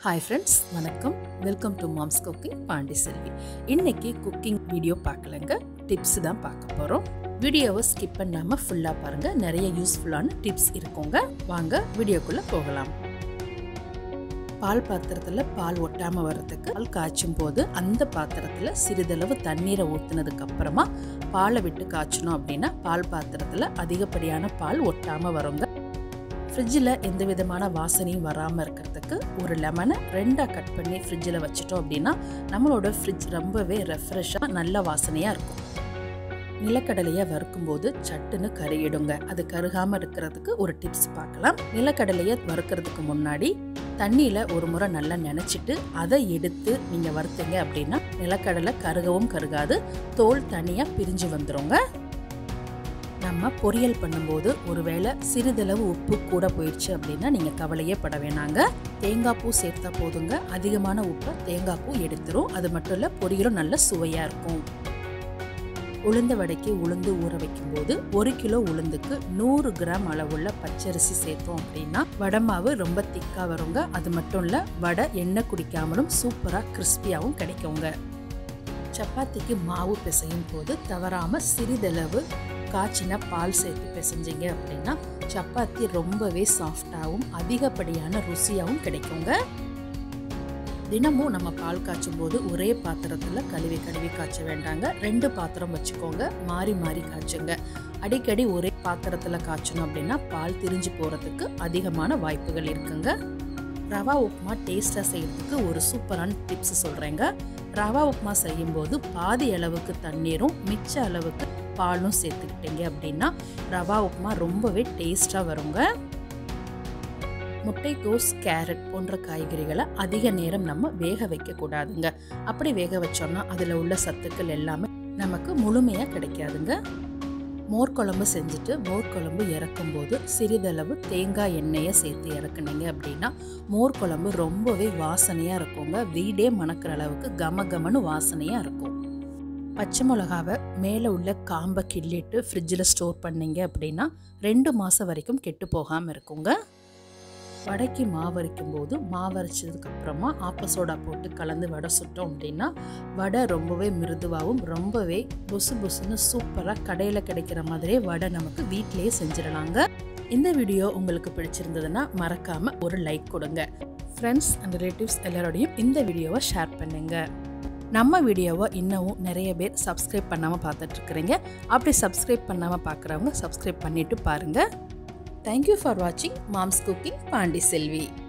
hi friends வணக்கம் welcome to mom's cooking Pandi Selvi இன்னைக்கு cooking video பார்க்கலங்க tips தான் பார்க்க போகிறோம் வீடியோவை ஸ்கிப் பண்ணாமல் ஃபுல்லாக பாருங்கள் நிறைய யூஸ்ஃபுல்லான டிப்ஸ் இருக்குங்க வாங்க வீடியோக்குள்ளே போகலாம் பால் பாத்திரத்தில் பால் ஒட்டாமல் வர்றதுக்கு பால் காய்ச்சும் போது அந்த பாத்திரத்தில் சிறிதளவு தண்ணீரை ஊற்றுனதுக்கு அப்புறமா பாலை விட்டு காய்ச்சணும் அப்படின்னா பால் பாத்திரத்தில் அதிகப்படியான பால் ஒட்டாமல் வருங்க ஃப்ரிட்ஜில் எந்த விதமான வாசனையும் வராமல் இருக்கிறதுக்கு ஒரு லெமனை ரெண்டாக கட் பண்ணி ஃப்ரிட்ஜில் வச்சிட்டோம் அப்படின்னா நம்மளோட ஃப்ரிட்ஜ் ரொம்பவே ரெஃப்ரெஷ்ஷாக நல்ல வாசனையாக இருக்கும் நிலக்கடலையை வறுக்கும்போது சட்டுன்னு கருகிடுங்க அது கருகாமல் இருக்கிறதுக்கு ஒரு டிப்ஸ் பார்க்கலாம் நிலக்கடலையை வறுக்கிறதுக்கு முன்னாடி தண்ணியில் ஒரு முறை நல்லா நினச்சிட்டு அதை எடுத்து நீங்கள் வறுத்தீங்க அப்படின்னா நிலக்கடலை கருகவும் கருகாது தோல் தனியாக பிரிஞ்சு வந்துடுங்க நம்ம பொரியல் பண்ணும்போது ஒருவேளை சிறிதளவு உப்பு கூட போயிடுச்சு அப்படின்னா நீங்கள் கவலையே பட வேணாங்க தேங்காய் பூ சேர்த்தா போதுங்க அதிகமான உப்பை தேங்காய் பூ எடுத்துரும் அது மட்டும் இல்லை பொரியலும் நல்ல சுவையாக இருக்கும் உளுந்த வடைக்கு உளுந்து ஊற வைக்கும்போது ஒரு கிலோ உளுந்துக்கு நூறு கிராம் அளவுள்ள பச்சரிசி சேர்த்தோம் அப்படின்னா வடை மாவு ரொம்ப திக்காக வருங்க அது மட்டும் இல்லை வடை எண்ணெய் குடிக்காமலும் சூப்பராக கிறிஸ்பியாகவும் கிடைக்குங்க சப்பாத்திக்கு மாவு பிசையும் போது தவறாமல் சிறிதளவு காய்ச்சின பால் சேர்த்து பிசைஞ்சிங்க அப்படின்னா சப்பாத்தி ரொம்பவே சாஃப்டாகவும் அதிகப்படியான ருசியாகவும் கிடைக்குங்க தினமும் நம்ம பால் காய்ச்சும் போது ஒரே பாத்திரத்தில் கழுவி கழுவி காய்ச்ச வேண்டாங்க ரெண்டு பாத்திரம் வச்சுக்கோங்க மாறி மாறி காய்ச்சுங்க அடிக்கடி ஒரே பாத்திரத்தில் காய்ச்சணும் அப்படின்னா பால் திரிஞ்சு போகிறதுக்கு அதிகமான வாய்ப்புகள் இருக்குங்க ரவா உப்புமா டேஸ்ட்டாக செய்கிறதுக்கு ஒரு சூப்பரான டிப்ஸ் சொல்கிறேங்க ரவா உப்புமா செய்யும்போது பாதி அளவுக்கு தண்ணீரும் மிச்ச அளவுக்கு பாலும் சேர்த்துக்கிட்டீங்க அப்படின்னா ரவா உப்புமா ரொம்பவே டேஸ்ட்டாக வருங்க முட்டைக்கோஸ் கேரட் போன்ற காய்கறிகளை அதிக நேரம் நம்ம வேக வைக்கக்கூடாதுங்க அப்படி வேக வச்சோம்னா அதில் உள்ள சத்துக்கள் எல்லாமே நமக்கு முழுமையாக கிடைக்காதுங்க மோர் குழம்பு செஞ்சுட்டு மோர் குழம்பு இறக்கும்போது சிறிதளவு தேங்காய் எண்ணெயை சேர்த்து இறக்குனீங்க அப்படின்னா மோர் குழம்பு ரொம்பவே வாசனையாக இருக்குங்க வீடே மணக்கிற அளவுக்கு கம கமனு வாசனையாக இருக்கும் பச்சை மிளகாவை மேலே உள்ள காம்பை கிள்ளிட்டு ஃப்ரிட்ஜில் ஸ்டோர் பண்ணீங்க அப்படின்னா ரெண்டு மாதம் வரைக்கும் கெட்டு போகாமல் இருக்குங்க வடைக்கு மாவு அரைக்கும் போது மாவு அரைச்சதுக்கு அப்புறமா ஆப்ப சோடா போட்டு கலந்து வடை சுட்டோம் அப்படின்னா வடை ரொம்பவே மிருதுவாகவும் ரொம்பவே புசு புசுன்னு சூப்பராக கடையில் கிடைக்கிற மாதிரியே வடை நமக்கு வீட்டிலேயே செஞ்சிடலாங்க இந்த வீடியோ உங்களுக்கு பிடிச்சிருந்ததுன்னா மறக்காமல் ஒரு லைக் கொடுங்க ஃப்ரெண்ட்ஸ் அண்ட் ரிலேட்டிவ்ஸ் எல்லாரோடையும் இந்த வீடியோவை ஷேர் பண்ணுங்க நம்ம வீடியோவை இன்னமும் நிறைய பேர் சப்ஸ்கிரைப் பண்ணாமல் பார்த்துட்ருக்குறீங்க அப்படி சப்ஸ்கிரைப் பண்ணாமல் பார்க்குறவங்க சப்ஸ்கிரைப் பண்ணிவிட்டு பாருங்கள் தேங்க்யூ ஃபார் வாட்சிங் மாம்ஸ் குக்கிங் பாண்டி செல்வி